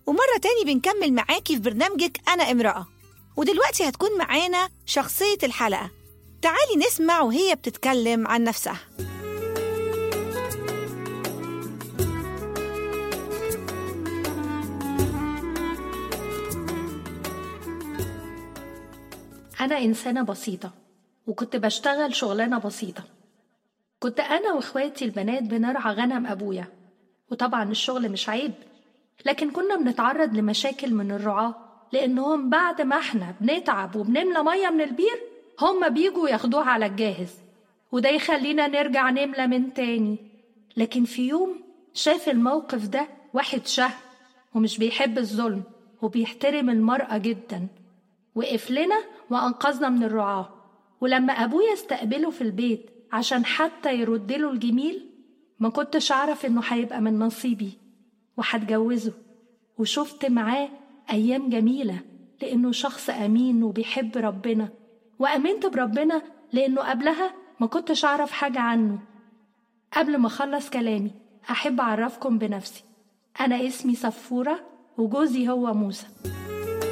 ومرة تاني بنكمل معاكي في برنامجك أنا امرأة ودلوقتي هتكون معانا شخصية الحلقة تعالي نسمع وهي بتتكلم عن نفسها أنا إنسانة بسيطة وكنت بشتغل شغلانة بسيطة كنت أنا وإخواتي البنات بنرعى غنم أبويا وطبعا الشغل مش عيب لكن كنا بنتعرض لمشاكل من الرعاة لأنهم بعد ما احنا بنتعب وبنملى مية من البير هما بيجوا ياخدوها على الجاهز وده يخلينا نرجع نملى من تاني لكن في يوم شاف الموقف ده واحد شهم ومش بيحب الظلم وبيحترم المرأة جدا وقف لنا وأنقذنا من الرعاة ولما أبويا استقبله في البيت عشان حتى يردله الجميل ما كنتش أعرف إنه هيبقى من نصيبي وهتجوزه وشفت معاه أيام جميلة لأنه شخص أمين وبيحب ربنا وأمنت بربنا لأنه قبلها ما كنتش أعرف حاجة عنه قبل ما أخلص كلامي أحب أعرفكم بنفسي أنا اسمي صفورة وجوزي هو موسى